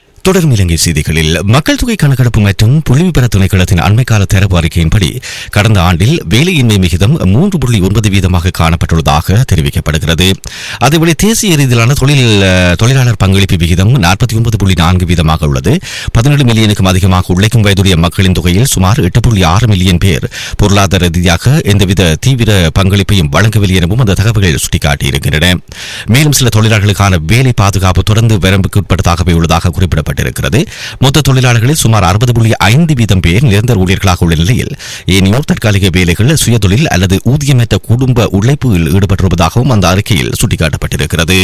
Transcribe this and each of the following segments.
தொடரும் இலங்கை செய்திகளில் மக்கள் தொகை கணக்கெடுப்பு மற்றும் புள்ளிவிபர திணைக்களத்தின் அண்மைக்கால தரவு அறிக்கையின்படி கடந்த ஆண்டில் வேலையின்மை விகிதம் மூன்று புள்ளி ஒன்பது வீதமாக காணப்பட்டுள்ளதாக தெரிவிக்கப்படுகிறது அதேபோல தேசிய ரீதியிலான தொழில் தொழிலாளர் பங்களிப்பு விகிதம் நாற்பத்தி ஒன்பது புள்ளி நான்கு வீதமாக உள்ளது பதினேழு மில்லியனுக்கும் அதிகமாக உழைக்கும் வயதுடைய மக்களின் தொகையில் சுமார் எட்டு புள்ளி ஆறு மில்லியன் பேர் பொருளாதார ரீதியாக எந்தவித தீவிர பங்களிப்பையும் வழங்கவில்லை எனவும் அந்த தகவல்கள் சுட்டிக்காட்டியிருக்கின்றன மேலும் சில தொழிலாளர்களுக்கான வேலை பாதுகாப்பு தொடர்ந்து வரம்புக்கு உட்பட்டதாகவே உள்ளதாக குறிப்பிடப்பட்டிருக்கிறது மொத்த தொழிலாளர்களில் சுமார் அறுபது புள்ளி ஐந்து வீதம் பேர் நிரந்தர ஊழியர்களாக உள்ள நிலையில் ஏனையோர் தற்காலிக வேலைகள் சுயதொழில் அல்லது ஊதியமற்ற குடும்ப உழைப்பில் ஈடுபட்டிருப்பதாகவும் அந்த அறிக்கையில் சுட்டிக்காட்டப்பட்டிருக்கிறது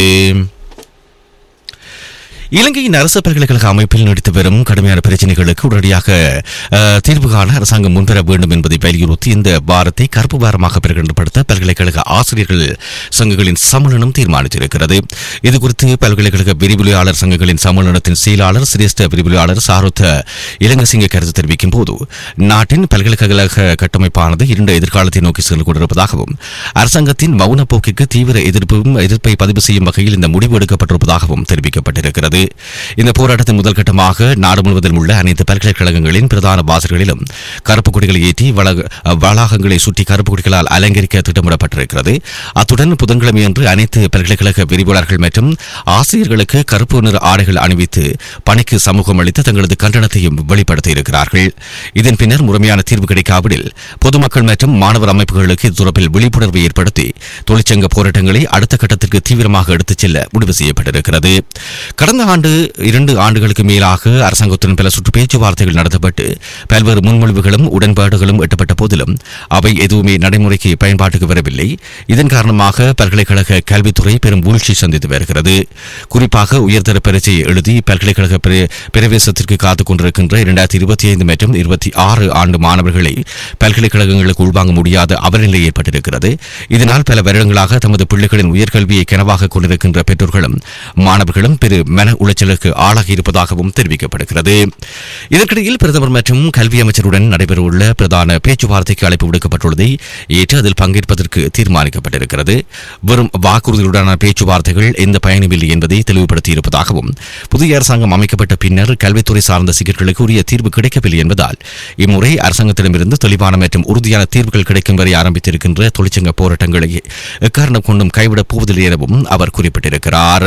இலங்கையின் அரசு பல்கலைக்கழக அமைப்பில் நீடித்து வரும் கடுமையான பிரச்சினைகளுக்கு உடனடியாக அஹ், தீர்வு காண அரசாங்கம் முன்வர வேண்டும் என்பதை வலியுறுத்தி இந்த வாரத்தை கருப்பு வாரமாக பிரகடனப்படுத்த பல்கலைக்கழக ஆசிரியர்கள் சங்கங்களின் சம்மேளனம் தீர்மானித்திருக்கிறது இதுகுறித்து பல்கலைக்கழக விரிவுரையாளர் சங்கங்களின் சம்மேளனத்தின் செயலாளர் சிரேஷ்ட விரிவுரையாளர் சாருத்த இலங்கசிங்க கருத்து தெரிவிக்கும் போது நாட்டின் பல்கலைக்கழக கட்டமைப்பானது இருண்ட எதிர்காலத்தை நோக்கி சென்று கொண்டிருப்பதாகவும் அரசாங்கத்தின் மௌன போக்கிற்கு தீவிர எதிர்ப்பும் எதிர்ப்பை பதிவு செய்யும் வகையில் இந்த முடிவு எடுக்கப்பட்டிருப்பதாகவும் தெரிவிக்கப்பட்டிருக்கிறது இந்த போராட்டத்தின் முதல் கட்டமாக நாடு முழுவதிலும் உள்ள அனைத்து பல்கலைக்கழகங்களின் பிரதான வாசல்களிலும் கருப்பு கொடிகளை ஏற்றி வளாக- வளாகங்களை சுற்றி கருப்பு கொடிகளால் அலங்கரிக்க திட்டமிடப்பட்டிருக்கிறது அத்துடன் புதன்கிழமையன்று அனைத்து பல்கலைக்கழக விரிவுரையாளர்கள் மற்றும் ஆசிரியர்களுக்கு கருப்பு நிற ஆடைகள் அணிவித்து பணிக்கு சமூகம் அளித்து தங்களது கண்டனத்தையும் வெளிப்படுத்த இருக்கிறார்கள் இதன் பின்னர் முழுமையான தீர்வு கிடைக்காவிடில் பொதுமக்கள் மற்றும் மாணவர் அமைப்புகளுக்கு இது தொடர்பில் விழிப்புணர்வை ஏற்படுத்தி தொழிற்சங்க போராட்டங்களை அடுத்த கட்டத்திற்கு தீவிரமாக எடுத்துச் செல்ல முடிவு செய்யப்பட்டிருக்கிறது கடந்த ஆண்டு இரண்டு ஆண்டுகளுக்கு மேலாக அரசாங்கத்துடன் பல சுற்று பேச்சுவார்த்தைகள் நடத்தப்பட்டு பல்வேறு முன்மொழிவுகளும் உடன்பாடுகளும் எட்டப்பட்ட போதிலும் அவை எதுவுமே நடைமுறைக்கு பயன்பாட்டுக்கு வரவில்லை இதன் காரணமாக பல்கலைக்கழக கல்வித்துறை பெரும் வீழ்ச்சி சந்தித்து வருகிறது குறிப்பாக உயர்தர பரீட்சையை எழுதி பல்கலைக்கழக பிர- பிரவேசத்திற்கு காத்துக் கொண்டிருக்கின்ற இரண்டாயிரத்தி இருபத்தி ஐந்து மற்றும் இருபத்தி ஆறு ஆண்டு மாணவர்களை பல்கலைக்கழகங்களுக்கு உள்வாங்க முடியாத அவலநிலை ஏற்பட்டிருக்கிறது இதனால் பல வருடங்களாக தமது பிள்ளைகளின் உயர்கல்வியை கனவாக கொண்டிருக்கின்ற பெற்றோர்களும் மாணவர்களும் பெரு மன உளைச்சலுக்கு ஆளாகி இருப்பதாகவும் தெரிவிக்கப்படுகிறது இதற்கிடையில் பிரதமர் மற்றும் கல்வி அமைச்சருடன் நடைபெறவுள்ள பிரதான பேச்சுவார்த்தைக்கு அழைப்பு விடுக்கப்பட்டுள்ளதை ஏற்று அதில் பங்கேற்பதற்கு தீர்மானிக்கப்பட்டிருக்கிறது வெறும் வாக்குறுதிகளுடனான பேச்சுவார்த்தைகள் எந்த பயனும் இல்லை என்பதை தெளிவுபடுத்தியிருப்பதாகவும் புதிய அரசாங்கம் அமைக்கப்பட்ட பின்னர் கல்வித்துறை சார்ந்த சிக்கல்களுக்கு உரிய தீர்வு கிடைக்கவில்லை என்பதால் இம்முறை அரசாங்கத்திடமிருந்து தெளிவான மற்றும் உறுதியான தீர்வுகள் கிடைக்கும் வரை ஆரம்பித்திருக்கின்ற தொழிற்சங்க போராட்டங்களை எக்காரணம் கொண்டும் கைவிடப் போவதில்லை எனவும் அவர் குறிப்பிட்டிருக்கிறார்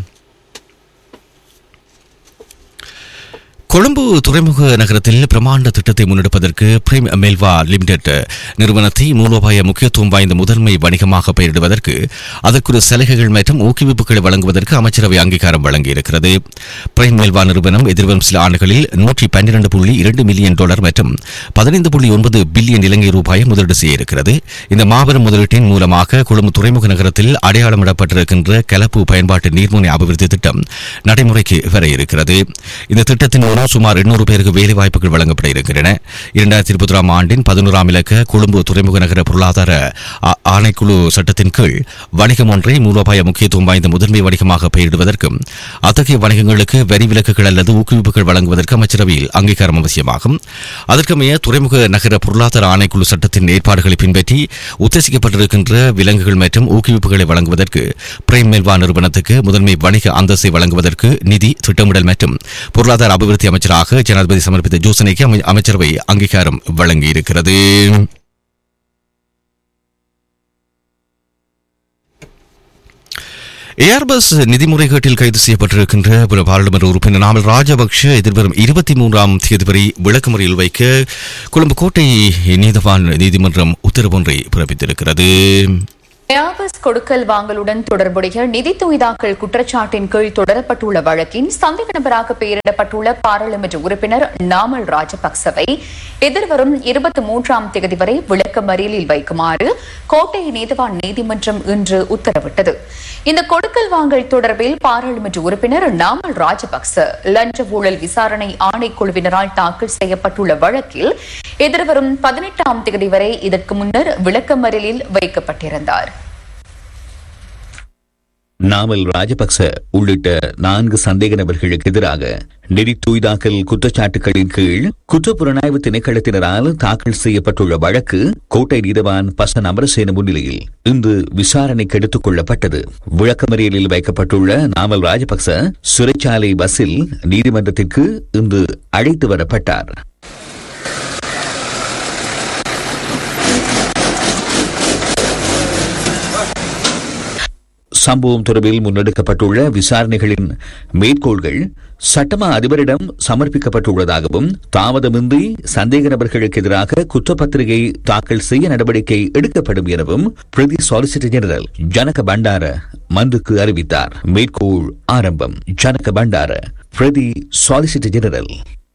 கொழும்பு துறைமுக நகரத்தில் பிரமாண்ட திட்டத்தை முன்னெடுப்பதற்கு பிரைம் மெல்வா லிமிடெட் நிறுவனத்தை மூலோபாய முக்கியத்துவம் வாய்ந்த முதன்மை வணிகமாக பெயரிடுவதற்கு அதற்குரிய சலுகைகள் மற்றும் ஊக்குவிப்புகளை வழங்குவதற்கு அமைச்சரவை அங்கீகாரம் வழங்கியிருக்கிறது பிரைம் மெல்வா நிறுவனம் எதிர்வரும் சில ஆண்டுகளில் நூற்றி பன்னிரண்டு புள்ளி இரண்டு மில்லியன் டாலர் மற்றும் பதினைந்து புள்ளி ஒன்பது பில்லியன் இலங்கை ரூபாயை முதலீடு செய்ய இருக்கிறது இந்த மாபெரும் முதலீட்டின் மூலமாக கொழும்பு துறைமுக நகரத்தில் அடையாளமிடப்பட்டிருக்கின்ற கலப்பு பயன்பாட்டு நீர்முனை அபிவிருத்தி திட்டம் நடைமுறைக்கு வர இருக்கிறது இந்த திட்டத்தின் மூலம் சுமார் எண்ணூறு பேருக்கு வேலை வாய்ப்புகள் வழங்கப்பட இருக்கின்றன இரண்டாயிரத்தி இருபத்தி ஆண்டின் பதினோராம் இலக்க கொழும்பு துறைமுக நகர பொருளாதார ஆ- ஆணைக்குழு சட்டத்தின் கீழ் வணிகம் ஒன்றை மூலோபாய முக்கியத்துவம் வாய்ந்த முதன்மை வணிகமாக பெயரிடுவதற்கும் அத்தகைய வணிகங்களுக்கு வரி விலக்குகள் அல்லது ஊக்குவிப்புகள் வழங்குவதற்கு அமைச்சரவையில் அங்கீகாரம் அவசியமாகும் அதற்கமைய துறைமுக நகர பொருளாதார ஆணைக்குழு சட்டத்தின் ஏற்பாடுகளை பின்பற்றி உத்தேசிக்கப்பட்டிருக்கின்ற விலங்குகள் மற்றும் ஊக்குவிப்புகளை வழங்குவதற்கு பிரைம் மெல்வா நிறுவனத்துக்கு முதன்மை வணிக அந்தஸ்தை வழங்குவதற்கு நிதி திட்டமிடல் மற்றும் பொருளாதார அபிவிருத்தி அமைச்சராக ஜனாதிபதி சமர்ப்பித்த யோசனைக்கு அமை- அமைச்சரவை அங்கீகாரம் வழங்கியிருக்கிறது ஏர்பஸ் நிதி முறைகேட்டில் கைது செய்யப்பட்டிருக்கின்ற ஒரு பாராளுமன்ற உறுப்பினர் நாமல் ராஜபக்ஷ எதிர்வரும் இருபத்தி மூன்றாம் தேதி வரை விளக்குமுறையில் வைக்க கொழும்பு கோட்டை நீதவான் நீதிமன்றம் உத்தரவு ஒன்றை பிறப்பித்திருக்கிறது ஏர்பஸ் கொடுக்கல் வாங்கலுடன் தொடர்புடைய நிதி துய்தாக்கல் குற்றச்சாட்டின் கீழ் தொடரப்பட்டுள்ள வழக்கின் சந்தேக நபராக பெயரிடப்பட்டுள்ள பாராளுமன்ற உறுப்பினர் நாமல் ராஜபக்சவை எதிர்வரும் இருபத்தி மூன்றாம் தேதி வரை விளக்கமறியலில் வைக்குமாறு கோட்டை நீதிவான் நீதிமன்றம் இன்று உத்தரவிட்டது இந்த கொடுக்கல் வாங்கல் தொடர்பில் பாராளுமன்ற உறுப்பினர் நாமல் ராஜபக்ச லஞ்ச ஊழல் விசாரணை ஆணைக்குழுவினரால் தாக்கல் செய்யப்பட்டுள்ள வழக்கில் எதிர்வரும் பதினெட்டாம் தேதி வரை இதற்கு முன்னர் விளக்கமறியலில் வைக்கப்பட்டிருந்தார் நாமல் ராஜபக்ச உள்ளிட்ட நான்கு சந்தேக நபர்களுக்கு எதிராக நெறி தூய்தாக்கல் குற்றச்சாட்டுகளின் கீழ் குற்றப்புலனாய்வு திணைக்களத்தினரால் தாக்கல் செய்யப்பட்டுள்ள வழக்கு கோட்டை நீதவான் பசன் அமரசேன முன்னிலையில் இன்று விசாரணைக்கு எடுத்துக் கொள்ளப்பட்டது விளக்கமறியலில் வைக்கப்பட்டுள்ள நாமல் ராஜபக்ச சிறைச்சாலை பஸ்ஸில் நீதிமன்றத்திற்கு இன்று அழைத்து வரப்பட்டார் சம்பவம் தொடர்பில் முன்னெடுக்கப்பட்டுள்ள விசாரணைகளின் மேற்கோள்கள் சட்டமா அதிபரிடம் சமர்ப்பிக்கப்பட்டுள்ளதாகவும் தாமதமின்றி சந்தேக நபர்களுக்கு எதிராக குற்றப்பத்திரிகை தாக்கல் செய்ய நடவடிக்கை எடுக்கப்படும் எனவும் பிரதி சாலிசிட்டர் ஜெனரல் ஜனக பண்டார மன்றுக்கு அறிவித்தார் மேற்கோள் ஆரம்பம் ஜனக பண்டார பிரதி சாலிசிட்டர் ஜெனரல்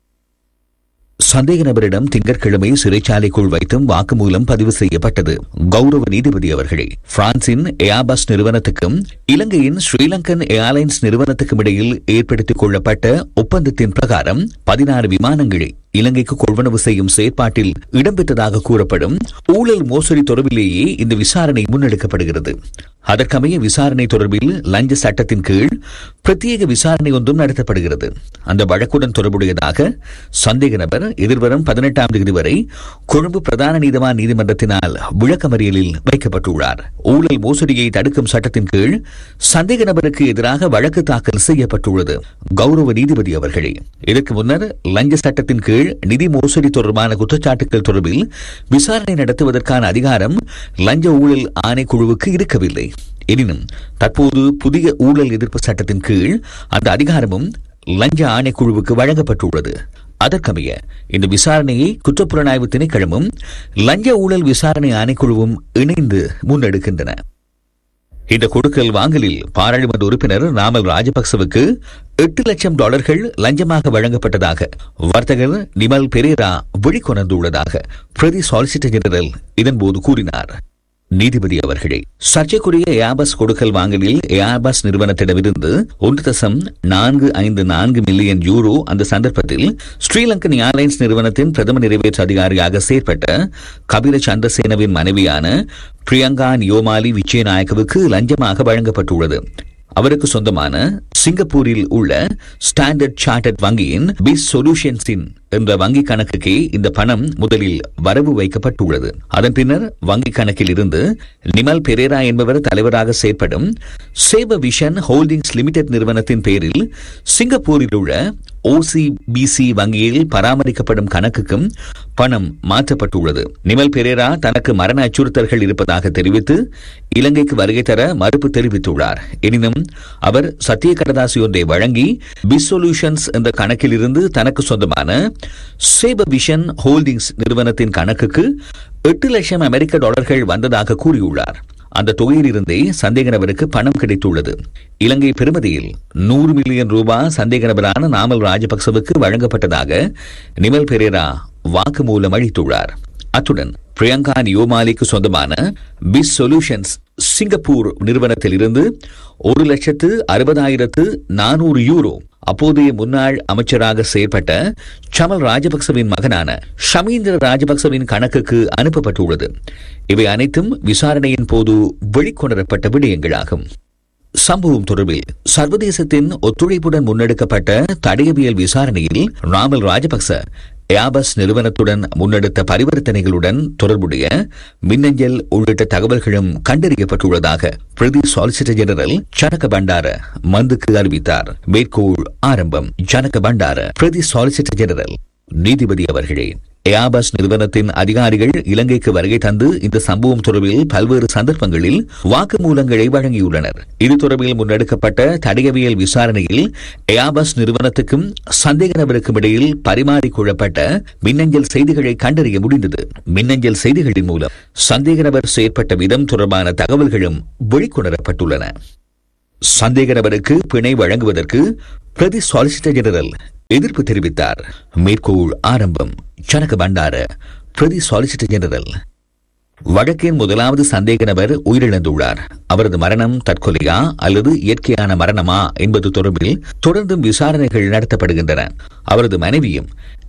சந்தேக நபரிடம் திங்கட்கிழமை சிறைச்சாலைக்குள் வைத்தும் வாக்குமூலம் பதிவு செய்யப்பட்டது கௌரவ நீதிபதி அவர்களே பிரான்சின் ஏர்பஸ் நிறுவனத்துக்கும் இலங்கையின் ஸ்ரீலங்கன் ஏர்லைன்ஸ் நிறுவனத்துக்கும் இடையில் ஏற்படுத்திக் கொள்ளப்பட்ட ஒப்பந்தத்தின் பிரகாரம் பதினாறு விமானங்களை இலங்கைக்கு கொள்வனவு செய்யும் செயற்பாட்டில் இடம்பெற்றதாக கூறப்படும் ஊழல் மோசடி தொடர்பிலேயே இந்த விசாரணை முன்னெடுக்கப்படுகிறது அதற்கமைய விசாரணை தொடர்பில் லஞ்ச சட்டத்தின் கீழ் பிரத்யேக விசாரணை ஒன்றும் நடத்தப்படுகிறது அந்த வழக்குடன் தொடர்புடையதாக சந்தேக நபர் எதிர்வரும் பதினெட்டாம் தேதி வரை கொழும்பு பிரதான நீதிவான் நீதிமன்றத்தினால் விளக்கமறியலில் வைக்கப்பட்டுள்ளார் ஊழல் மோசடியை தடுக்கும் சட்டத்தின் கீழ் சந்தேக நபருக்கு எதிராக வழக்கு தாக்கல் செய்யப்பட்டுள்ளது கௌரவ நீதிபதி அவர்களே இதற்கு முன்னர் லஞ்ச சட்டத்தின் கீழ் நிதி மோசடி தொடர்பான குற்றச்சாட்டுகள் தொடர்பில் விசாரணை நடத்துவதற்கான அதிகாரம் லஞ்ச ஊழல் ஆணைக்குழுவுக்கு இருக்கவில்லை எனினும் தற்போது புதிய ஊழல் எதிர்ப்பு சட்டத்தின் கீழ் அந்த அதிகாரமும் லஞ்ச ஆணைக்குழுவுக்கு வழங்கப்பட்டுள்ளது அதற்கமைய இந்த விசாரணையை குற்றப்புலனாய்வு திணைக்களமும் லஞ்ச ஊழல் விசாரணை ஆணைக்குழுவும் இணைந்து முன்னெடுக்கின்றன இந்த கொடுக்கல் வாங்கலில் பாராளுமன்ற உறுப்பினர் நாமல் ராஜபக்சவுக்கு எட்டு லட்சம் டாலர்கள் லஞ்சமாக வழங்கப்பட்டதாக வர்த்தகர் நிமல் பெரேரா வெளிக்கொணர்ந்துள்ளதாக பிரதி சாலிசிட்டர் ஜெனரல் இதன்போது கூறினார் நீதிபதி அவர்களே சர்ச்சைக்குரிய ஏபஸ் கொடுக்கல் வாங்கலில் ஏபஸ் நிறுவனத்திடமிருந்து ஒன்று தசம் நான்கு ஐந்து நான்கு மில்லியன் யூரோ அந்த சந்தர்ப்பத்தில் ஸ்ரீலங்கன் ஏர்லைன்ஸ் நிறுவனத்தின் பிரதம நிறைவேற்று அதிகாரியாக செயற்பட்ட கபில சந்திரசேனவின் மனைவியான பிரியங்கா நியோமாலி விஜயநாயக்கவுக்கு லஞ்சமாக வழங்கப்பட்டுள்ளது அவருக்கு சொந்தமான சிங்கப்பூரில் உள்ள ஸ்டாண்டர்ட் சார்ட்டர்ட் வங்கியின் பிஸ் சொல்யூஷன்ஸின் என்ற வங்கி கணக்குக்கே இந்த பணம் முதலில் வரவு வைக்கப்பட்டுள்ளது அதன் பின்னர் வங்கி கணக்கில் இருந்து நிமல் பெரேரா என்பவர் தலைவராக செயற்படும் சேவ விஷன் ஹோல்டிங்ஸ் லிமிடெட் நிறுவனத்தின் பேரில் சிங்கப்பூரில் உள்ள ஓசிபிசி வங்கியில் பராமரிக்கப்படும் கணக்குக்கும் பணம் மாற்றப்பட்டுள்ளது நிமல் பெரேரா தனக்கு மரண அச்சுறுத்தல்கள் இருப்பதாக தெரிவித்து இலங்கைக்கு வருகை தர மறுப்பு தெரிவித்துள்ளார் எனினும் அவர் சத்திய கடதாசி ஒன்றை வழங்கி பிஸ் சொல்யூஷன்ஸ் என்ற கணக்கில் இருந்து தனக்கு சொந்தமான சேப விஷன் ஹோல்டிங்ஸ் நிறுவனத்தின் கணக்குக்கு எட்டு லட்சம் அமெரிக்க டாலர்கள் வந்ததாக கூறியுள்ளார் அந்த தொகையிலிருந்தே சந்தேக நபருக்கு பணம் கிடைத்துள்ளது இலங்கை பெருமதியில் நூறு மில்லியன் ரூபாய் சந்தேக நபரான நாமல் ராஜபக்சவுக்கு வழங்கப்பட்டதாக நிமல் பெரேரா வாக்குமூலம் அளித்துள்ளார் அத்துடன் பிரியங்கா நியோமாலிக்கு சொந்தமான பிஸ் சொல்யூஷன்ஸ் சிங்கப்பூர் நிறுவனத்தில் இருந்து ஒரு லட்சத்து அறுபதாயிரத்து நானூறு யூரோ அப்போதைய முன்னாள் அமைச்சராக செயற்பட்ட சமல் ராஜபக்சவின் மகனான ஷமீந்திர ராஜபக்சவின் கணக்குக்கு அனுப்பப்பட்டுள்ளது இவை அனைத்தும் விசாரணையின் போது வெளிக்கொணரப்பட்ட விடயங்களாகும் சம்பவம் தொடர்பில் சர்வதேசத்தின் ஒத்துழைப்புடன் முன்னெடுக்கப்பட்ட தடயவியல் விசாரணையில் ராமல் ராஜபக்ச ஏபஸ் நிறுவனத்துடன் முன்னெடுத்த பரிவர்த்தனைகளுடன் தொடர்புடைய மின்னஞ்சல் உள்ளிட்ட தகவல்களும் கண்டறியப்பட்டுள்ளதாக பிரதி சாலிசிட்டர் ஜெனரல் ஜனக பண்டார மந்துக்கு அறிவித்தார் மேற்கோள் ஆரம்பம் ஜனக பண்டார பிரதி சாலிசிட்டர் ஜெனரல் நீதிபதி அவர்களே ஏஆபஸ் நிறுவனத்தின் அதிகாரிகள் இலங்கைக்கு வருகை தந்து இந்த சம்பவம் தொடர்பில் பல்வேறு சந்தர்ப்பங்களில் வாக்குமூலங்களை வழங்கியுள்ளனர் இது தொடர்பில் முன்னெடுக்கப்பட்ட தடயவியல் விசாரணையில் ஏஆபஸ் நிறுவனத்துக்கும் சந்தேக நபருக்கும் இடையில் பரிமாறிக்கொள்ளப்பட்ட மின்னஞ்சல் செய்திகளை கண்டறிய முடிந்தது மின்னஞ்சல் செய்திகளின் மூலம் சந்தேக நபர் செயற்பட்ட விதம் தொடர்பான தகவல்களும் வெளிக்கொணரப்பட்டுள்ளன சந்தேக நபருக்கு பிணை வழங்குவதற்கு பிரதி சாலிசிட்டர் ஜெனரல் எதிர்ப்பு தெரிவித்தார் மேற்கோள் ஆரம்பம் ஜனக பண்டார பிரதி சாலிசிட்டர் ஜெனரல் வழக்கின் முதலாவது சந்தேக நபர் உயிரிழந்துள்ளார் அவரது மரணம் தற்கொலையா அல்லது இயற்கையான மரணமா என்பது தொடர்பில் தொடர்ந்தும் விசாரணைகள் நடத்தப்படுகின்றன அவரது மனைவியும்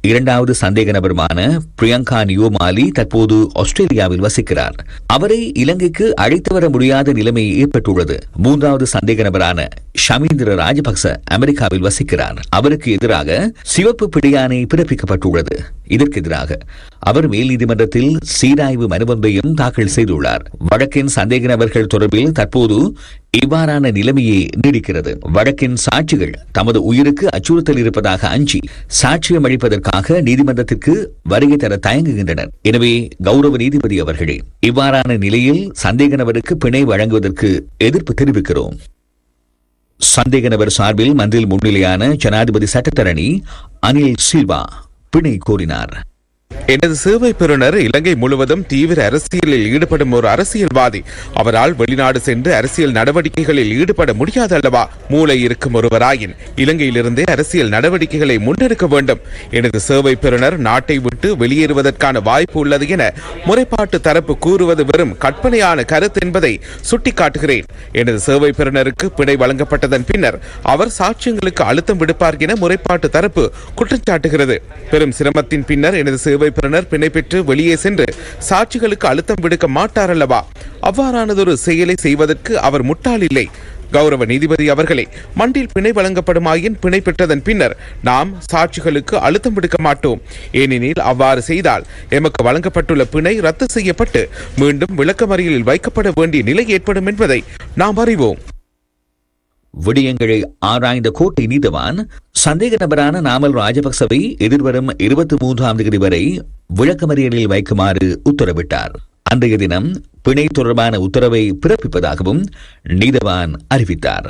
இரண்டாவது சந்தேக நபருமான பிரியங்கா நியோமாலி தற்போது ஆஸ்திரேலியாவில் வசிக்கிறார் அவரை இலங்கைக்கு அழைத்து வர முடியாத நிலைமை ஏற்பட்டுள்ளது மூன்றாவது சந்தேக நபரான ஷமீந்திர ராஜபக்ச அமெரிக்காவில் வசிக்கிறார் அவருக்கு எதிராக சிவப்பு பிடியாணை பிறப்பிக்கப்பட்டுள்ளது இதற்கு எதிராக அவர் மேல் நீதிமன்றத்தில் சீராய்வு மனுவொன்றையும் தாக்கல் செய்துள்ளார் வழக்கின் சந்தேக நபர்கள் தொடர்பில் தற்போது இவ்வாறான நிலைமையே நீடிக்கிறது வழக்கின் சாட்சிகள் தமது உயிருக்கு அச்சுறுத்தல் இருப்பதாக அஞ்சி சாட்சியம் அளிப்பதற்காக நீதிமன்றத்திற்கு வருகை தர தயங்குகின்றனர் எனவே கௌரவ நீதிபதி அவர்களே இவ்வாறான நிலையில் சந்தேக நபருக்கு பிணை வழங்குவதற்கு எதிர்ப்பு தெரிவிக்கிறோம் சந்தேக நபர் சார்பில் மன்றில் முன்னிலையான ஜனாதிபதி சட்டத்தரணி அனில் சில்வா பிணை கோரினார் எனது சேவை பெறுநர் இலங்கை முழுவதும் தீவிர அரசியலில் ஈடுபடும் ஒரு அரசியல்வாதி அவரால் வெளிநாடு சென்று அரசியல் நடவடிக்கைகளில் ஈடுபட முடியாது அல்லவா மூளை இருக்கும் ஒருவராயின் இலங்கையிலிருந்தே அரசியல் நடவடிக்கைகளை முன்னெடுக்க வேண்டும் எனது சேவை பெறுநர் நாட்டை விட்டு வெளியேறுவதற்கான வாய்ப்பு உள்ளது என முறைப்பாட்டு தரப்பு கூறுவது வெறும் கற்பனையான கருத்து என்பதை சுட்டிக்காட்டுகிறேன் எனது சேவை பெறுநருக்கு பிணை வழங்கப்பட்டதன் பின்னர் அவர் சாட்சியங்களுக்கு அழுத்தம் விடுப்பார் என முறைப்பாட்டு தரப்பு குற்றம் சாட்டுகிறது பெரும் சிரமத்தின் பின்னர் எனது சேவை பெறுநர் பிணை பெற்று வெளியே சென்று சாட்சிகளுக்கு அழுத்தம் விடுக்க மாட்டார் அல்லவா அவ்வாறானதொரு செயலை செய்வதற்கு அவர் முட்டாள் இல்லை கௌரவ நீதிபதி அவர்களே மண்டில் பிணை வழங்கப்படுமாயின் பிணை பெற்றதன் பின்னர் நாம் சாட்சிகளுக்கு அழுத்தம் விடுக்க மாட்டோம் ஏனெனில் அவ்வாறு செய்தால் எமக்கு வழங்கப்பட்டுள்ள பிணை ரத்து செய்யப்பட்டு மீண்டும் விளக்கமறியலில் வைக்கப்பட வேண்டிய நிலை ஏற்படும் என்பதை நாம் அறிவோம் விடயங்களை ஆராய்ந்த கோட்டை நீதவான் சந்தேக நபரான நாமல் ராஜபக்சவை எதிர்வரும் இருபத்தி மூன்றாம் தேதி வரை விளக்கமறியலில் வைக்குமாறு உத்தரவிட்டார் அன்றைய தினம் பிணை தொடர்பான உத்தரவை பிறப்பிப்பதாகவும் நீதவான் அறிவித்தார்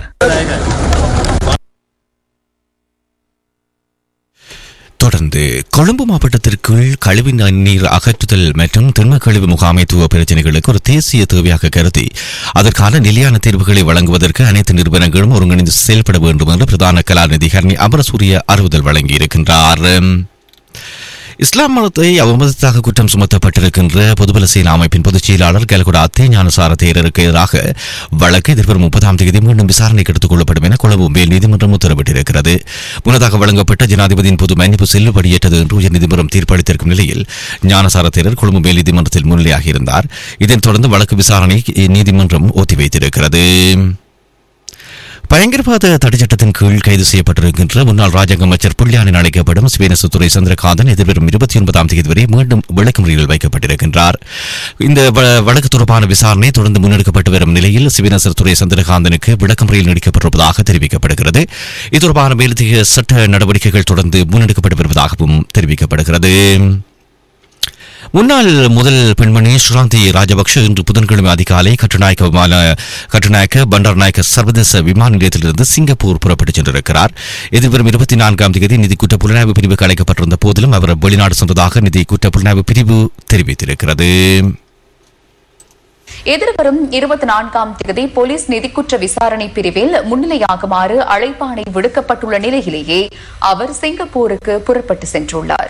தொடர்ந்து கொழும்பு மாவட்டத்திற்குள் கழிவு நீர் அகற்றுதல் மற்றும் திண்ம கழிவு முகாமைத்துவ பிரச்சினைகளுக்கு ஒரு தேசிய தேவையாக கருதி அதற்கான நிலையான தீர்வுகளை வழங்குவதற்கு அனைத்து நிறுவனங்களும் ஒருங்கிணைந்து செயல்பட வேண்டும் என்று பிரதான கலாநிதி ஹர்னி அமரசூரிய அறிவுதல் வழங்கியிருக்கின்றார் இஸ்லாம் மதத்தை அவமதித்தாக குற்றம் சுமத்தப்பட்டிருக்கின்ற பொதுபல சேனா அமைப்பின் பொதுச் செயலாளர் கல்குடா அத்தே ஞானசார தேரருக்கு எதிராக வழக்கு எதிர்வரும் முப்பதாம் தேதி மீண்டும் விசாரணைக்கு எடுத்துக் கொள்ளப்படும் என கொழும்பு மேல் நீதிமன்றம் உத்தரவிட்டிருக்கிறது முன்னதாக வழங்கப்பட்ட ஜனாதிபதியின் பொது மன்னிப்பு செல்லுபடியற்றது என்று உயர்நீதிமன்றம் தீர்ப்பளித்திருக்கும் நிலையில் ஞானசார தேரர் கொழும்பு மேல் நீதிமன்றத்தில் முன்னிலையாக இருந்தார் இதனைத் தொடர்ந்து வழக்கு விசாரணை நீதிமன்றம் ஒத்திவைத்திருக்கிறது பயங்கரவாத தடைச்சட்டத்தின் கீழ் கைது செய்யப்பட்டிருக்கின்ற முன்னாள் ராஜாங்க அமைச்சர் புள்ளியானின் அழைக்கப்படும் ஸ்வீனசுத்துறை சந்திரகாந்தன் எதிர்வரும் இருபத்தி ஒன்பதாம் தேதி வரை மீண்டும் விளக்கமுறையில் வைக்கப்பட்டிருக்கின்றார் இந்த வ- வழக்கு தொடர்பான விசாரணை தொடர்ந்து முன்னெடுக்கப்பட்டு வரும் நிலையில் சிவனசர் துறை சந்திரகாந்தனுக்கு விளக்கமுறையில் நீடிக்கப்பட்டிருப்பதாக தெரிவிக்கப்படுகிறது இது தொடர்பான மேலதிக சட்ட நடவடிக்கைகள் தொடர்ந்து முன்னெடுக்கப்பட்டு வருவதாகவும் தெரிவிக்கப்படுகிறது முன்னாள் முதல் பெண்மணி சுராந்தி ராஜபக்ஷ இன்று புதன்கிழமை அதிகாலை கட்டுநாயக்க விமான கட்டுநாயக்க பண்டார்நாயக்க சர்வதேச விமான நிலையத்திலிருந்து சிங்கப்பூர் புறப்பட்டுச் சென்றிருக்கிறார் எதிர்வரும் இருபத்தி நான்காம் தேதி நிதி குற்ற புலனாய்வு பிரிவுக்கு அழைக்கப்பட்டிருந்த போதிலும் அவர் வெளிநாடு சென்றதாக நிதி குற்ற புலனாய்வு பிரிவு தெரிவித்திருக்கிறது எதிர்வரும் இருபத்தி நான்காம் தேதி போலீஸ் நிதிக்குற்ற விசாரணை பிரிவில் முன்னிலையாகுமாறு அழைப்பாணை விடுக்கப்பட்டுள்ள நிலையிலேயே அவர் சிங்கப்பூருக்கு புறப்பட்டு சென்றுள்ளார்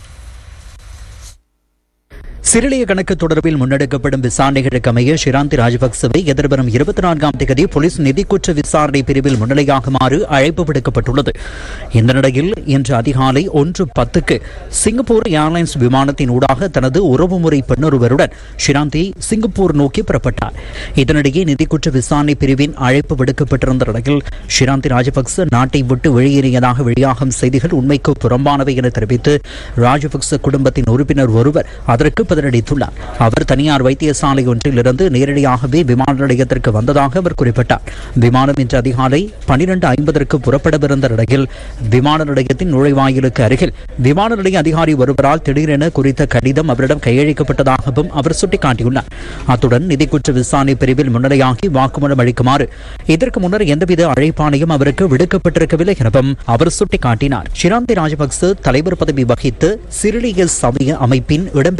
சிறிலிய கணக்கு தொடர்பில் முன்னெடுக்கப்படும் விசாரணைகளுக்கு அமைய ஷிராந்தி ராஜபக்சவை எதிர்வரும் இருபத்தி நான்காம் தேதி போலீஸ் நிதிக்குற்ற விசாரணை பிரிவில் முன்னிலையாகுமாறு அழைப்பு விடுக்கப்பட்டுள்ளது இந்த நிலையில் இன்று அதிகாலை ஒன்று பத்துக்கு சிங்கப்பூர் ஏர்லைன்ஸ் விமானத்தின் ஊடாக தனது உறவுமுறை பெண்ணொருவருடன் ஷிராந்தி சிங்கப்பூர் நோக்கி புறப்பட்டார் இதனிடையே நிதிக்குற்ற விசாரணை பிரிவின் அழைப்பு விடுக்கப்பட்டிருந்த நிலையில் ஷிராந்தி ராஜபக்ச நாட்டை விட்டு வெளியேறியதாக வெளியாகும் செய்திகள் உண்மைக்கு புறம்பானவை என தெரிவித்து ராஜபக்ச குடும்பத்தின் உறுப்பினர் ஒருவர் அதற்கு பதிலளித்துள்ளார் அவர் தனியார் வைத்தியசாலை ஒன்றில் இருந்து நேரடியாகவே விமான நிலையத்திற்கு வந்ததாக அவர் குறிப்பிட்டார் விமானம் இன்று அதிகாலை பனிரெண்டு ஐம்பதற்கு புறப்படவிருந்த நிலையில் விமான நிலையத்தின் நுழைவாயிலுக்கு அருகில் விமான நிலைய அதிகாரி ஒருவரால் திடீரென குறித்த கடிதம் அவரிடம் கையளிக்கப்பட்டதாகவும் அவர் சுட்டிக்காட்டியுள்ளார் அத்துடன் நிதிக்குற்ற விசாரணை பிரிவில் முன்னிலையாகி வாக்குமூலம் அளிக்குமாறு இதற்கு முன்னர் எந்தவித அழைப்பாணையும் அவருக்கு விடுக்கப்பட்டிருக்கவில்லை எனவும் அவர் சுட்டிக்காட்டினார் ஷிராந்தி ராஜபக்ச தலைவர் பதவி வகித்து சிறிலிய சமய அமைப்பின் இடம்பெற்றதாக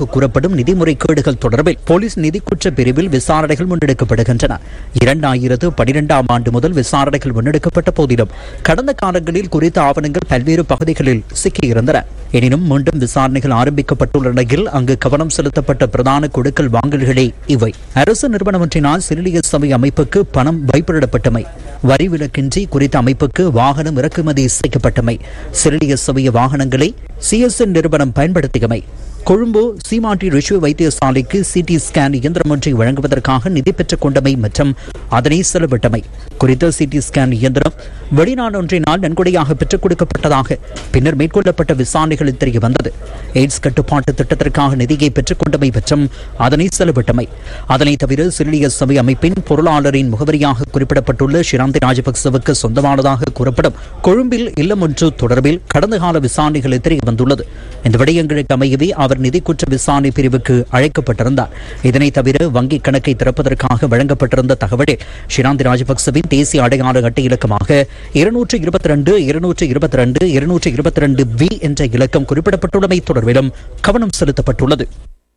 நடப்பதாக கூறப்படும் நிதி முறைகேடுகள் தொடர்பில் போலீஸ் நிதி குற்ற பிரிவில் விசாரணைகள் முன்னெடுக்கப்படுகின்றன இரண்டாயிரத்து பனிரெண்டாம் ஆண்டு முதல் விசாரணைகள் முன்னெடுக்கப்பட்ட போதிலும் கடந்த காலங்களில் குறித்த ஆவணங்கள் பல்வேறு பகுதிகளில் சிக்கியிருந்தன எனினும் மீண்டும் விசாரணைகள் ஆரம்பிக்கப்பட்டுள்ள நிலையில் அங்கு கவனம் செலுத்தப்பட்ட பிரதான கொடுக்கல் வாங்கல்களே இவை அரசு நிறுவனம் ஒன்றினால் சிறிலிய சபை அமைப்புக்கு பணம் வைப்பிடப்பட்டமை வரி விலக்கின்றி குறித்த அமைப்புக்கு வாகனம் இறக்குமதி செய்யப்பட்டமை சிறிலிய சபைய வாகனங்களை சிஎஸ்என் நிறுவனம் பயன்படுத்தியமை கொழும்பு சீமாட்டி ரிஷு வைத்தியசாலைக்கு சிடி ஸ்கேன் இயந்திரம் ஒன்றை வழங்குவதற்காக நிதி பெற்றுக் கொண்டமை மற்றும் அதனை செலவிட்டமை குறித்த சிடி ஸ்கேன் இயந்திரம் வெளிநாடு ஒன்றினால் நன்கொடையாக பெற்றுக் கொடுக்கப்பட்டதாக பின்னர் மேற்கொள்ளப்பட்ட விசாரணைகளில் தெரிய வந்தது எய்ட்ஸ் கட்டுப்பாட்டு திட்டத்திற்காக நிதியை பெற்றுக் கொண்டமை மற்றும் அதனை செலவிட்டமை அதனை தவிர சிறிலிய சபை அமைப்பின் பொருளாளரின் முகவரியாக குறிப்பிடப்பட்டுள்ள ஷிராந்தி ராஜபக்சவுக்கு சொந்தமானதாக கூறப்படும் கொழும்பில் இல்லம் ஒன்று தொடர்பில் கடந்த கால விசாரணைகளில் தெரிய வந்துள்ளது இந்த விடயங்களுக்கு அமையவே அவர் நிதி குற்ற விசாரணை பிரிவுக்கு அழைக்கப்பட்டிருந்தார் இதனை தவிர வங்கி கணக்கை திறப்பதற்காக வழங்கப்பட்டிருந்த தகவலில் ஷிராந்தி ராஜபக்சவின் தேசிய அடையாள அட்டை இலக்கமாக இருநூற்று இருபத்தி ரெண்டு இருநூற்று இருபத்தி ரெண்டு இருநூற்று இருபத்தி ரெண்டு வி என்ற இலக்கம் குறிப்பிடப்பட்டுள்ளமை தொடர்பிலும் கவனம் செலுத்தப்பட்டுள்ளது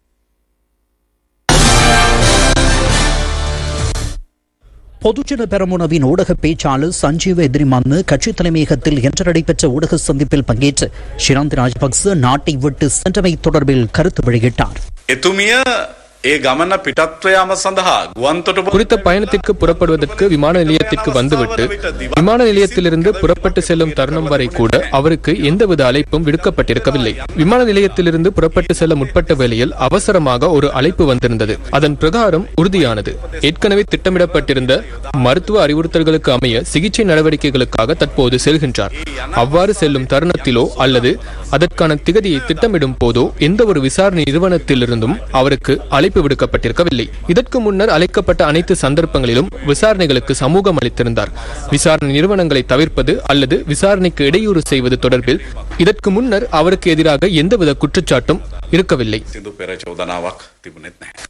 பொதுஜன பெரமுனவின் ஊடக பேச்சாளர் சஞ்சீவ எதிரிமன்னு கட்சி தலைமையகத்தில் இன்று நடைபெற்ற ஊடக சந்திப்பில் பங்கேற்று ஷிராந்த் ராஜபக்ச நாட்டை விட்டு சென்றமை தொடர்பில் கருத்து வெளியிட்டார் එතුමිය ඒ ගමන පිටත්ව යාම සඳහා ගුවන්තොට குறித்த பயணத்திற்கு புறப்படுவதற்கு விமான நிலையத்திற்கு வந்துவிட்டு விமான நிலையத்திலிருந்து புறப்பட்டு செல்லும் தருணம் வரை கூட அவருக்கு எந்தவித அழைப்பும் விடுக்கப்பட்டிருக்கவில்லை விமான நிலையத்திலிருந்து புறப்பட்டு செல்ல முற்பட்ட வேளையில் அவசரமாக ஒரு அழைப்பு வந்திருந்தது அதன் பிரகாரம் உறுதியானது ஏற்கனவே திட்டமிடப்பட்டிருந்த மருத்துவ அறிவுறுத்தல்களுக்கு அமைய சிகிச்சை நடவடிக்கைகளுக்காக தற்போது செல்கின்றார் அவ்வாறு செல்லும் தருணத்திலோ அல்லது அதற்கான திகதியை திட்டமிடும் போதோ எந்த ஒரு விசாரணை நிறுவனத்திலிருந்தும் அவருக்கு அழைப்பு விடுக்கப்பட்டிருக்கவில்லை இதற்கு முன்னர் அழைக்கப்பட்ட அனைத்து சந்தர்ப்பங்களிலும் விசாரணைகளுக்கு சமூகம் அளித்திருந்தார் விசாரணை நிறுவனங்களை தவிர்ப்பது அல்லது விசாரணைக்கு இடையூறு செய்வது தொடர்பில் இதற்கு முன்னர் அவருக்கு எதிராக எந்தவித குற்றச்சாட்டும் இருக்கவில்லை සිදු පෙර චෝදනාවක් තිබුණෙත් නැහැ.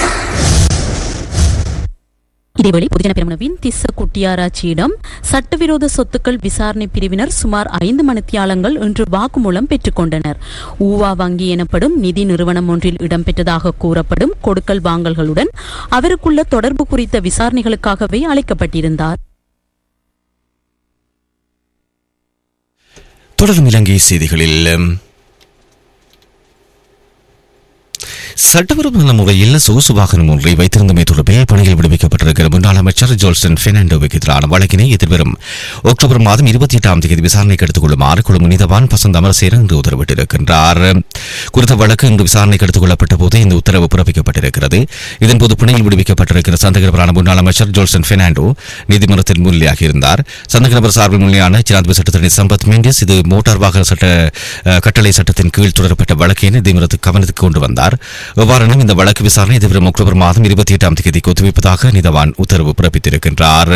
இதேவேளை பொதுஜன பெருமனவின் திஸ்ஸ குட்டியாராச்சியிடம் சட்டவிரோத சொத்துக்கள் விசாரணை பிரிவினர் சுமார் ஐந்து மணித்தியாலங்கள் இன்று வாக்குமூலம் பெற்றுக்கொண்டனர் ஊவா வங்கி எனப்படும் நிதி நிறுவனம் ஒன்றில் இடம்பெற்றதாக கூறப்படும் கொடுக்கல் வாங்கல்களுடன் அவருக்குள்ள தொடர்பு குறித்த விசாரணைகளுக்காகவே அழைக்கப்பட்டிருந்தார் தொடரும் இலங்கை செய்திகளில் சட்டவிரோத முறையில் சொகுசு வாகனம் ஒன்றை வைத்திருந்தமை தொடர்பில் பணியில் விடுவிக்கப்பட்டிருக்கிற முன்னாள் அமைச்சர் ஜோல்சன் பெர்னாண்டோவுக்கு எதிரான வழக்கினை எதிர்வரும் அக்டோபர் மாதம் இருபத்தி எட்டாம் தேதி விசாரணைக்கு எடுத்துக் கொள்ளுமாறு குழு நீதவான் பசந்த் அமரசேரன் இன்று உத்தரவிட்டிருக்கின்றார் குறித்த வழக்கு இன்று விசாரணைக்கு எடுத்துக் கொள்ளப்பட்ட போது இந்த உத்தரவு பிறப்பிக்கப்பட்டிருக்கிறது இதன்போது பிணையில் விடுவிக்கப்பட்டிருக்கிற சந்தேகநபரான முன்னாள் அமைச்சர் ஜோல்சன் பெர்னாண்டோ நீதிமன்றத்தில் முன்னிலையாக இருந்தார் சந்தேகநபர் சார்பில் முன்னிலையான ஜனாதிபதி சட்டத்தரணி சம்பத் மெண்டிஸ் இது மோட்டார் வாகன சட்ட அஹ், கட்டளை சட்டத்தின் கீழ் தொடரப்பட்ட வழக்கை நீதிமன்றத்துக்கு கவனத்துக்கு கொண்டு வந்தார் எவ்வாறானும் இந்த வழக்கு விசாரணை எதிர்வரும் அக்டோபர் மாதம் இருபத்தி எட்டாம் தேதிக்கு ஒத்திவைப்பதாக நீதவான் உத்தரவு பிறப்பித்திருக்கின்றார்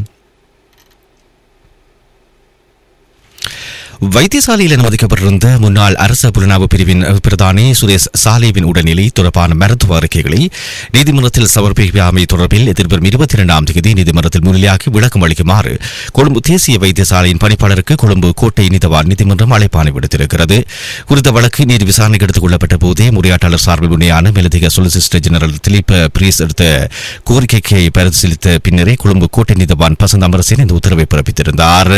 வைத்தியசாலையில் அனுமதிக்கப்பட்டிருந்த முன்னாள் அரச புலனாய்வு பிரிவின் பிரதானி சுரேஷ் சாலேவின் உடல்நிலை தொடர்பான மருத்துவ அறிக்கைகளை நீதிமன்றத்தில் சமர்ப்பிக்காமை தொடர்பில் எதிர்வரும் இருபத்தி இரண்டாம் தேதி நீதிமன்றத்தில் முன்னிலையாகி விளக்கம் அளிக்குமாறு கொழும்பு தேசிய வைத்தியசாலையின் பணிப்பாளருக்கு கொழும்பு கோட்டை நீதவான் நீதிமன்றம் அழைப்பாணை விடுத்திருக்கிறது குறித்த வழக்கு நீதி விசாரணைக்கு எடுத்துக் கொள்ளப்பட்ட போதே முறையாட்டாளர் சார்பில் முன்னையான மேலதிக சொலிசிஸ்டர் ஜெனரல் திலீப் பிரீஸ் எடுத்த கோரிக்கைக்கு பரிசீலித்த பின்னரே கொழும்பு கோட்டை நீதவான் பசந்த் அமரசேன் இந்த உத்தரவை பிறப்பித்திருந்தார்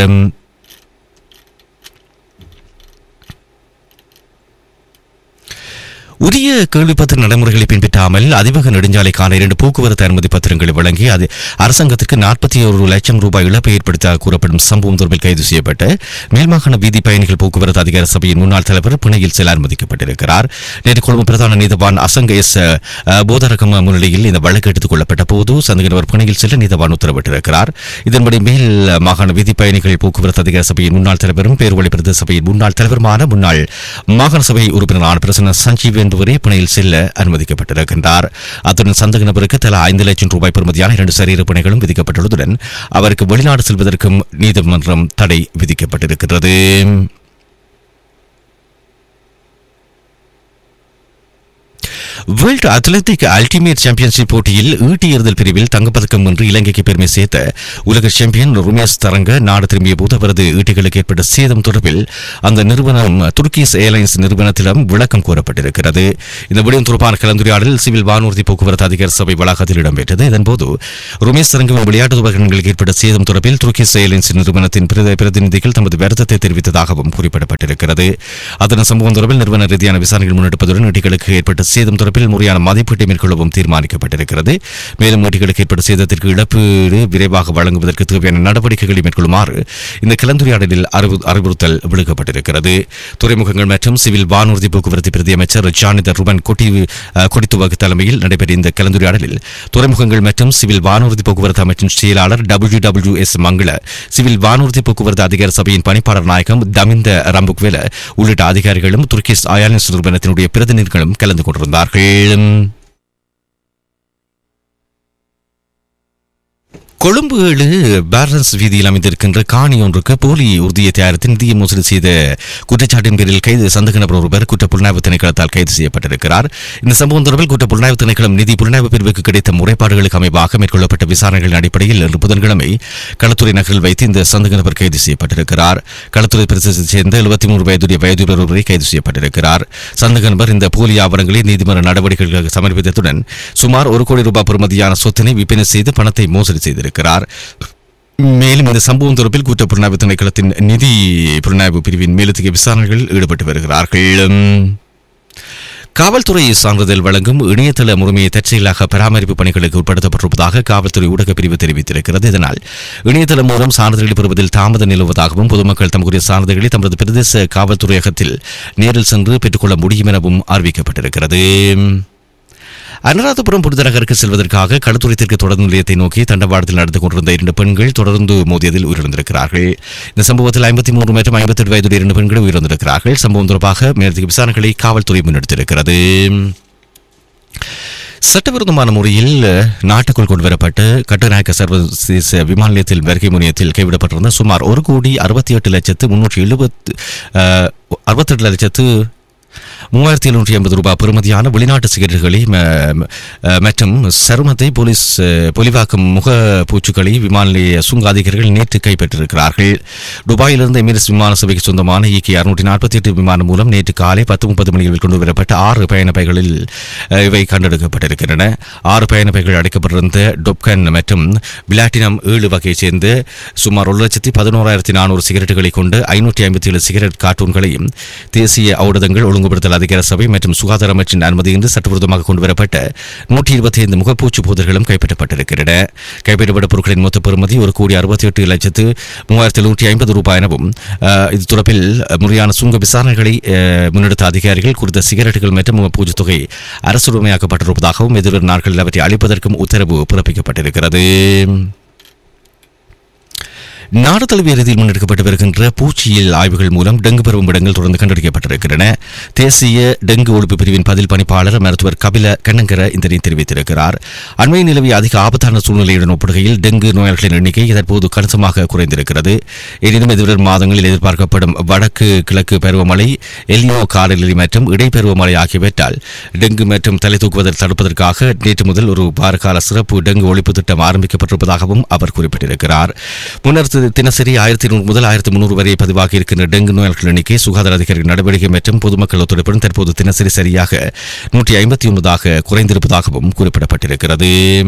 உரிய கேள்விப்பத்திர நடைமுறைகளை பின்பற்றாமல் அதிவேக நெடுஞ்சாலைக்கான இரண்டு போக்குவரத்து அனுமதி பத்திரங்களை வழங்கி அது அரசாங்கத்திற்கு நாற்பத்தி ஒரு லட்சம் ரூபாய் இழப்பை ஏற்படுத்த கூறப்படும் சம்பவம் தொடர்பில் கைது செய்யப்பட்ட மேல்மாகாண வீதி பயணிகள் போக்குவரத்து அதிகார சபையின் முன்னாள் தலைவர் பிணையில் செல்ல அனுமதிக்கப்பட்டிருக்கிறார் நேற்று கொழும்பு பிரதான நீதவான் அசங்க எஸ் அஹ், போதரகம் முன்னிலையில் இந்த வழக்கு எடுத்துக் கொள்ளப்பட்ட போது சந்தேகநபர் பிணையில் செல்ல நீதவான் உத்தரவிட்டிருக்கிறார் இதன்படி மேல் மாகாண வீதி பயணிகள் போக்குவரத்து அதிகார சபையின் முன்னாள் தலைவரும் பேர்வழி பிரதேச சபையின் முன்னாள் தலைவருமான முன்னாள் மாகாண சபை உறுப்பினரான பிரசன்ன சஞ்சீவ் என்பவரே பிணையில் செல்ல அனுமதிக்கப்பட்டிருக்கின்றார் அத்துடன் சந்தக நபருக்கு தலா ஐந்து லட்சம் ரூபாய் பெறுமதியான இரண்டு சரீர பிணைகளும் விதிக்கப்பட்டுள்ளதுடன் அவருக்கு வெளிநாடு செல்வதற்கும் நீதிமன்றம் தடை விதிக்கப்பட்டிருக்கிறது வேர்ல்டு அத்லெட்டிக் அல்டிமேட் சாம்பியன்ஷிப் போட்டியில் ஈட்டி எறிதல் பிரிவில் தங்கப்பதக்கம் வென்று இலங்கைக்கு பெருமை சேர்த்த உலக சாம்பியன் ருமேஷ் தரங்க நாடு திரும்பிய போது அவரது ஈட்டிகளுக்கு ஏற்பட்ட சேதம் தொடர்பில் அந்த நிறுவனம் துர்க்கிஸ் ஏர்லைன்ஸ் நிறுவனத்திடம் விளக்கம் கோரப்பட்டிருக்கிறது இந்த விடயம் தொடர்பான கலந்துரையாடல் சிவில் வானூர்தி போக்குவரத்து அதிகார சபை வளாகத்தில் இடம்பெற்றது இதன்போது ருமேஷ் தரங்கவின் விளையாட்டு உபகரணங்களுக்கு ஏற்பட்ட சேதம் தொடர்பில் துர்க்கிஸ் ஏர்லைன்ஸ் நிறுவனத்தின் பிரதி- பிரதிநிதிகள் தமது வருத்தத்தை தெரிவித்ததாகவும் குறிப்பிடப்பட்டிருக்கிறது அதன் சம்பவம் தொடர்பில் நிறுவன ரீதியான விசாரணைகள் முன்னெடுப்பதுடன் ஈட்டிகளுக்கு ஏற்பட்ட சேதம் தொடர்பில் முறையான மதிப்பீட்டை மேற்கொள்ளவும் தீர்மானிக்கப்பட்டிருக்கிறது மேலும் ஈட்டிகளுக்கு ஏற்பட்ட சேதத்திற்கு இழப்பீடு விரைவாக வழங்குவதற்கு தேவையான நடவடிக்கைகளை மேற்கொள்ளுமாறு இந்த கலந்துரையாடலில் அறிவு- அறிவுறுத்தல் விடுக்கப்பட்டிருக்கிறது துறைமுகங்கள் மற்றும் சிவில் வானூர்தி போக்குவரத்து பிரதி அமைச்சர் ஜானித ருபன் கொட்டி அஹ், கொடித்துவக தலைமையில் நடைபெற்ற இந்த கலந்துரையாடலில் துறைமுகங்கள் மற்றும் சிவில் வானூர்தி போக்குவரத்து அமைச்சின் செயலாளர் W W S Mangala civil வானூர்தி போக்குவரத்து அதிகார சபையின் பணிப்பாளர் நாயகம் தமிந்த ரம்புக்வெல உள்ளிட்ட அதிகாரிகளும் துர்க்கிஸ் அயாலின்ஸ் நிறுவனத்தினுடைய பிரதிநிதிகளும் கலந்து கொண்டிருந்தார்கள் கொழும்பு ஏழு பேரன்ஸ் வீதியில் அமைந்திருக்கின்ற காணி ஒன்றுக்கு போலி உறுதியை தயாரித்து நிதியை மோசடி செய்த குற்றச்சாட்டின் பேரில் கைது சந்தக நபர் ஒருவர் குற்ற புலனாய்வு திணைக்களத்தால் கைது செய்யப்பட்டிருக்கிறார் இந்த சம்பவம் தொடர்பில் குற்ற புலனாய்வு திணைக்களம் நிதி புலனாய்வு பிரிவுக்கு கிடைத்த முறைப்பாடுகளுக்கு அமைவாக மேற்கொள்ளப்பட்ட விசாரணைகளின் அடிப்படையில் இன்று புதன்கிழமை களத்துறை நகரில் வைத்து இந்த சந்தக நபர் கைது செய்யப்பட்டிருக்கிறார் களத்துறை பிரதேசத்தைச் சேர்ந்த எழுபத்தி மூன்று வயதுடைய வயதுள்ள ஒருவரை கைது செய்யப்பட்டிருக்கிறார் சந்தக நபர் இந்த போலி ஆவணங்களை நீதிமன்ற நடவடிக்கைகளுக்கு சமர்ப்பித்ததுடன் சுமார் ஒரு கோடி ரூபாய் பெறுமதியான சொத்தினை விற்பனை செய்து பணத்தை மோசடி செய்திருக்கிறார் மேலும் இந்த சம்பவம் தொடர்பில் குற்ற புலனாய்வு திணைக்களத்தின் நிதி புலனாய்வு பிரிவின் மேலதிக விசாரணைகளில் ஈடுபட்டு வருகிறார்கள் காவல்துறை சான்றிதழ் வழங்கும் இணையதள முறைமையை தற்செயலாக பராமரிப்பு பணிகளுக்கு உட்படுத்தப்பட்டிருப்பதாக காவல்துறை ஊடகப் பிரிவு தெரிவித்திருக்கிறது இதனால் இணையதளம் மூலம் சான்றிதழை பெறுவதில் தாமதம் நிலவுவதாகவும் பொதுமக்கள் தமக்குரிய சான்றிதழ்களை தமது பிரதேச காவல்துறையகத்தில் நேரில் சென்று பெற்றுக்கொள்ள முடியும் எனவும் அறிவிக்கப்பட்டிருக்கிறது அனுராதபுரம் புனிதநகருக்கு செல்வதற்காக களுத்துறைத்திற்கு தொடர்ந்து நிலையத்தை நோக்கி தண்டவாளத்தில் நடந்து கொண்டிருந்த இரண்டு பெண்கள் தொடர்ந்து மோதியதில் உயிரிழந்திருக்கிறார்கள் இந்த சம்பவத்தில் ஐம்பத்தி மூன்று மற்றும் ஐம்பத்தி எட்டு வயதுடைய இரண்டு பெண்கள் உயிரிழந்திருக்கிறார்கள் சம்பவம் தொடர்பாக மேலதிக விசாரணைகளை காவல்துறை முன்னெடுத்திருக்கிறது சட்டவிரோதமான முறையில் நாட்டுக்குள் கொண்டுவரப்பட்டு கட்டுநாயக்க சர்வதேச விமான நிலையத்தில் வருகை முனையத்தில் கைவிடப்பட்டிருந்த சுமார் ஒரு கோடி அறுபத்தி எட்டு லட்சத்து முன்னூற்றி எழுபத்து அறுபத்தெட்டு லட்சத்து மூவாயிரத்தி எழுநூற்றி ஐம்பது ரூபாய் பெறுமதியான வெளிநாட்டு சிகரெட்டுகளை ம- ம- அஹ் மற்றும் சருமத்தை போலீஸ் அஹ், பொலிவாக்கும் முக பூச்சுக்களை விமான நிலைய சுங்க அதிகாரிகள் நேற்று கைப்பற்றிருக்கிறார்கள் துபாயிலிருந்து எமிரேட்ஸ் விமான சபைக்கு சொந்தமான இகே அறுநூற்றி நாற்பத்தி எட்டு விமானம் மூலம் நேற்று காலை பத்து முப்பது மணியில் கொண்டு வரப்பட்ட ஆறு பயண பைகளில் அஹ், இவை கண்டெடுக்கப்பட்டிருக்கின்றன ஆறு பயண பைகள் அடைக்கப்பட்டிருந்த டொப்கன் மற்றும் பிளாட்டினம் ஏழு வகையைச் சேர்ந்த சுமார் ஒரு லட்சத்தி பதினோராயிரத்தி நானூறு சிகரெட்டுகளை கொண்டு ஐநூற்றி ஐம்பத்தி ஏழு சிகரெட் கார்ட்டூன்களையும் தேசிய ஔடதங்கள் ஒழுங்குபடுத்தல் அதிகார சபை மற்றும் சுகாதார அமைச்சின் அனுமதியின்றி சட்டவிரோதமாக கொண்டுவரப்பட்ட நூற்றி இருபத்தி ஐந்து முகப்பூச்சு போதல்களும் கைப்பற்றப்பட்டிருக்கின்றன கைப்பற்றப்பட்ட பொருட்களின் மொத்த பெறுமதி ஒரு கோடி அறுபத்தி எட்டு லட்சத்து மூவாயிரத்தி எழுநூற்றி ஐம்பது ரூபாய் எனவும் அஹ், இது தொடர்பில் முறையான சுங்க விசாரணைகளை அஹ், முன்னெடுத்த அதிகாரிகள் குறித்த சிகரெட்டுகள் மற்றும் முகப்பூச்சு தொகை அரசுரிமையாக்கப்பட்டிருப்பதாகவும் எதிர்வரும் நாட்களில் அவற்றை அளிப்பதற்கும் உத்தரவு பிறப்பிக்கப்பட்டிருக்கிறது நாடு தழுவிய ரீதியில் முன்னெடுக்கப்பட்டு வருகின்ற பூச்சியியல் ஆய்வுகள் மூலம் டெங்கு பரவும் இடங்கள் தொடர்ந்து கண்டறியப்பட்டிருக்கின்றன தேசிய டெங்கு ஒழிப்பு பிரிவின் பதில் பணிப்பாளர் மருத்துவர் கபில கண்ணங்கர இதனை தெரிவித்திருக்கிறார் அண்மையில் நிலவிய அதிக ஆபத்தான சூழ்நிலையுடன் ஒப்பிடுகையில் டெங்கு நோயாளர்களின் எண்ணிக்கை தற்போது கணிசமாக குறைந்திருக்கிறது எனினும் எதிர்வரும் மாதங்களில் எதிர்பார்க்கப்படும் வடக்கு கிழக்கு பருவமழை எல்னியோ காலநிலை மற்றும் இடைப்பருவமழை ஆகியவற்றால் டெங்கு மற்றும் தலை தூக்குவதை தடுப்பதற்காக நேற்று முதல் ஒரு வார கால சிறப்பு டெங்கு ஒழிப்பு திட்டம் ஆரம்பிக்கப்பட்டிருப்பதாகவும் அவர் குறிப்பிட்டிருக்கிறார் முன்னர் தி- தினசரி ஆயிரத்தி நூறு முதல் ஆயிரத்தி முன்னூறு வரை பதிவாகி இருக்கின்ற டெங்கு நோயாளர்கள் எண்ணிக்கை சுகாதார அதிகாரிகள் நடவடிக்கை மற்றும் பொதுமக்கள் ஒத்துழைப்புடன் தற்போது தினசரி சரியாக நூற்றி ஐம்பத்தி ஒன்பதாக குறைந்திருப்பதாகவும் குறிப்பிடப்பட்டிருக்கிறது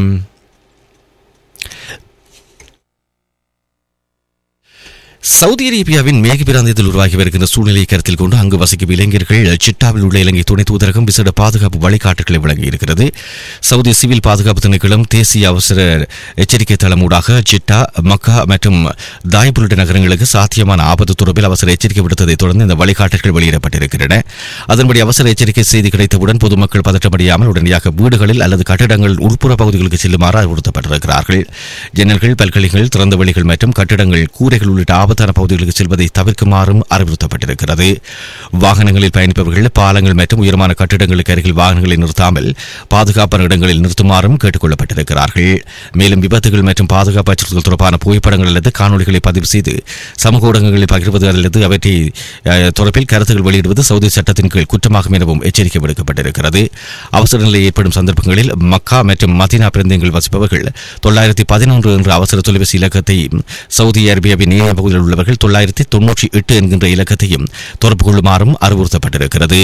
சவுதி அரேபியாவின் மேற்கு பிராந்தியத்தில் உருவாகி வருகின்ற சூழ்நிலையை கருத்தில் கொண்டு அங்கு வசிக்கும் இளைஞர்கள் சிட்டாவில் உள்ள இலங்கை துணை தூதரகம் விசேட பாதுகாப்பு வழிகாட்டுகளை வழங்கியிருக்கிறது சவுதி சிவில் பாதுகாப்பு திணைக்களம் தேசிய அவசர எச்சரிக்கை தளமூடாக சிட்டா மக்கா மற்றும் தாய் உள்ளிட்ட நகரங்களுக்கு சாத்தியமான ஆபத்து தொடர்பில் அவசர எச்சரிக்கை விடுத்ததைத் தொடர்ந்து இந்த வழிகாட்டுகள் வெளியிடப்பட்டிருக்கின்றன அதன்படி அவசர எச்சரிக்கை செய்தி கிடைத்தவுடன் பொதுமக்கள் பதற்றமடையாமல் உடனடியாக வீடுகளில் அல்லது கட்டிடங்கள் உட்புற பகுதிகளுக்கு செல்லுமாறு அறிவுறுத்தப்பட்டிருக்கிறார்கள் ஜன்னல்கள் பல்கலைகள் திறந்த வெளிகள் மற்றும் கட்டிடங்கள் கூரைகள் உள்ளிட்ட ஆபத்து ஆபத்தான பகுதிகளுக்கு செல்வதை தவிர்க்குமாறும் அறிவுறுத்தப்பட்டிருக்கிறது வாகனங்களில் பயணிப்பவர்கள் பாலங்கள் மற்றும் உயரமான கட்டிடங்களுக்கு அருகில் வாகனங்களை நிறுத்தாமல் பாதுகாப்பான இடங்களில் நிறுத்துமாறும் கேட்டுக் கொள்ளப்பட்டிருக்கிறார்கள் மேலும் விபத்துகள் மற்றும் பாதுகாப்பு அச்சுறுத்தல் தொடர்பான புகைப்படங்கள் அல்லது காணொலிகளை பதிவு செய்து சமூக ஊடகங்களில் பகிர்வது அல்லது அவற்றை அஹ், தொடர்பில் கருத்துக்கள் வெளியிடுவது சவுதி சட்டத்தின் கீழ் குற்றமாகும் எனவும் எச்சரிக்கை விடுக்கப்பட்டிருக்கிறது அவசர நிலை ஏற்படும் சந்தர்ப்பங்களில் மக்கா மற்றும் மதீனா பிராந்தியங்கள் வசிப்பவர்கள் தொள்ளாயிரத்தி பதினொன்று என்ற அவசர தொலைபேசி இலக்கத்தையும் சவுதி அரேபியாவின் ஏனைய பகுதியில் உள்ளவர்கள் தொள்ளாயிரத்தி தொன்னூற்றி எட்டு என்கின்ற இலக்கத்தையும் தொடர்பு கொள்ளுமாறும் அறிவுறுத்தப்பட்டிருக்கிறது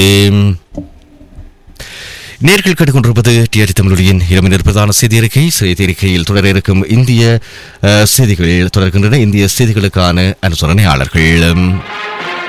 நேர்கள் கேட்டுக்கொண்டிருப்பது டிஆர்டி தமிழொலியின் இரவு பிரதான செய்தி அறிக்கை செய்தி அறிக்கையில் தொடர இருக்கும் இந்திய அஹ், செய்திகள் தொடர்கின்றன இந்திய செய்திகளுக்கான அனுசரணையாளர்கள்